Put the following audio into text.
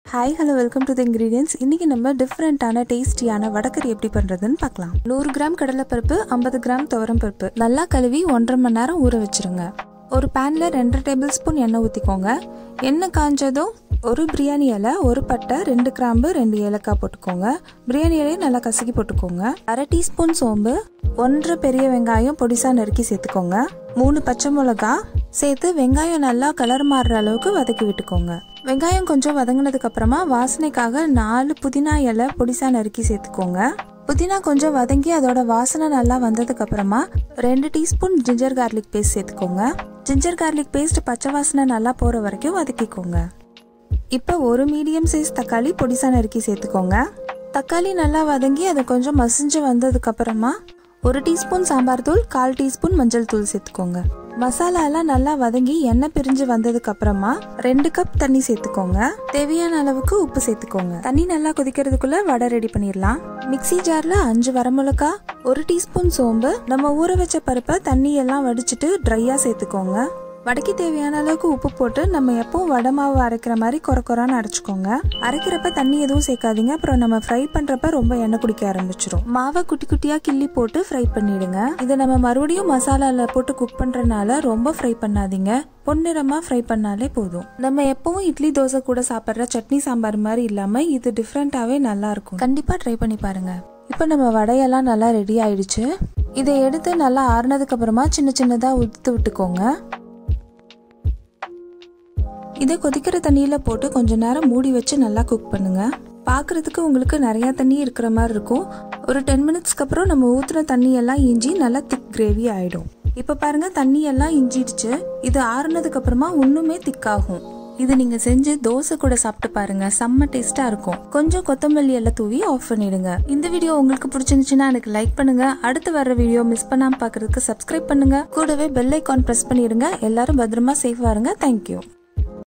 hi hello welcome to the Incredians இன்றைக்கி நம்ம டிஃப்ரெண்ட்டான டேஸ்டியான வடக்கறி எப்படி பண்ணுறதுன்னு பார்க்கலாம் நூறு கிராம் கடலைப்பருப்பு ஐம்பது கிராம் துவரம் பருப்பு நல்லா கழுவி ஒன்றரை மணி நேரம் ஊற வச்சிருங்க ஒரு பேனில் ரெண்டு டேபிள் ஸ்பூன் எண்ணெய் ஊற்றிக்கோங்க எண்ணெய் காஞ்சதும் ஒரு பிரியாணி இலை ஒரு பட்டை ரெண்டு கிராம்பு ரெண்டு ஏலக்காய் போட்டுக்கோங்க பிரியாணி இலையை நல்லா கசக்கி போட்டுக்கோங்க அரை டீஸ்பூன் சோம்பு ஒன்றரை பெரிய வெங்காயம் பொடிசா நறுக்கி சேர்த்துக்கோங்க மூணு பச்சை மிளகா சேர்த்து வெங்காயம் நல்லா கலர் மாறுற அளவுக்கு வதக்கி விட்டுக்கோங்க வெங்காயம் கொஞ்சம் வதங்கினதுக்கு அப்புறமா வாசனைக்காக நாலு புதினா இலை பொடிசா நறுக்கி சேர்த்துக்கோங்க புதினா கொஞ்சம் வதங்கி அதோட வாசனை நல்லா வந்ததுக்கு அப்புறமா ரெண்டு டீஸ்பூன் ஜிஞ்சர் கார்லிக் பேஸ்ட் சேர்த்துக்கோங்க ஜிஞ்சர் கார்லிக் பேஸ்ட் பச்சை வாசனை நல்லா போகிற வரைக்கும் வதக்கிக்கோங்க இப்போ ஒரு மீடியம் சைஸ் தக்காளி பொடிசா நறுக்கி சேர்த்துக்கோங்க தக்காளி நல்லா வதங்கி அது கொஞ்சம் மசிஞ்சு வந்ததுக்கு அப்புறமா ஒரு டீஸ்பூன் சாம்பார் தூள் கால் டீஸ்பூன் மஞ்சள் தூள் சேர்த்துக்கோங்க மசாலா எல்லாம் நல்லா வதங்கி எண்ணெய் பிரிஞ்சு வந்ததுக்கு அப்புறமா ரெண்டு கப் தண்ணி சேர்த்துக்கோங்க தேவையான அளவுக்கு உப்பு சேர்த்துக்கோங்க தண்ணி நல்லா கொதிக்கிறதுக்குள்ள வடை ரெடி பண்ணிடலாம் மிக்ஸி ஜார்ல அஞ்சு வரமிளகா ஒரு டீஸ்பூன் சோம்பு நம்ம ஊற வச்ச பருப்பை தண்ணி எல்லாம் வடிச்சிட்டு ட்ரையா சேர்த்துக்கோங்க வடைக்கு தேவையான அளவுக்கு உப்பு போட்டு நம்ம எப்பவும் வடை மாவு அரைக்கிற மாதிரி குறை குறான்னு அரைச்சிக்கோங்க அரைக்கிறப்ப தண்ணி எதுவும் சேர்க்காதீங்க அப்புறம் நம்ம ஃப்ரை பண்றப்ப ரொம்ப எண்ணெய் குடிக்க ஆரம்பிச்சிரும் மாவை குட்டி குட்டியா கிள்ளி போட்டு ஃப்ரை பண்ணிடுங்க இதை நம்ம மறுபடியும் மசாலால போட்டு குக் பண்றதுனால ரொம்ப ஃப்ரை பண்ணாதீங்க பொன்னிறமா ஃப்ரை பண்ணாலே போதும் நம்ம எப்பவும் இட்லி தோசை கூட சாப்பிட்ற சட்னி சாம்பார் மாதிரி இல்லாம இது டிஃப்ரெண்டாவே நல்லா இருக்கும் கண்டிப்பா ட்ரை பண்ணி பாருங்க இப்போ நம்ம வடையெல்லாம் நல்லா ரெடி ஆயிடுச்சு இதை எடுத்து நல்லா ஆறுனதுக்கு அப்புறமா சின்ன சின்னதா உதுத்து விட்டுக்கோங்க இதை கொதிக்கிற தண்ணியில் போட்டு கொஞ்ச நேரம் மூடி வச்சு நல்லா குக் பண்ணுங்க பார்க்குறதுக்கு உங்களுக்கு நிறையா தண்ணி இருக்கிற மாதிரி இருக்கும் ஒரு டென் மினிட்ஸ்க்கு அப்புறம் நம்ம ஊற்றுன தண்ணி எல்லாம் இஞ்சி நல்லா திக் கிரேவி ஆகிடும் இப்போ பாருங்க தண்ணி எல்லாம் இஞ்சிடுச்சு இது ஆறுனதுக்கு அப்புறமா இன்னுமே திக்காகும் இது நீங்க செஞ்சு தோசை கூட சாப்பிட்டு பாருங்க செம்ம டேஸ்டா இருக்கும் கொஞ்சம் கொத்தமல்லி எல்லாம் தூவி ஆஃப் பண்ணிடுங்க இந்த வீடியோ உங்களுக்கு பிடிச்சிருந்துச்சுன்னா எனக்கு லைக் பண்ணுங்க அடுத்து வர வீடியோ மிஸ் பண்ணாம பாக்குறதுக்கு சப்ஸ்கிரைப் பண்ணுங்க கூடவே பெல் ஐக்கான் பிரஸ் பண்ணிடுங்க எல்லாரும் பத்திரமா சேஃபா இருங்க தேங்க்யூ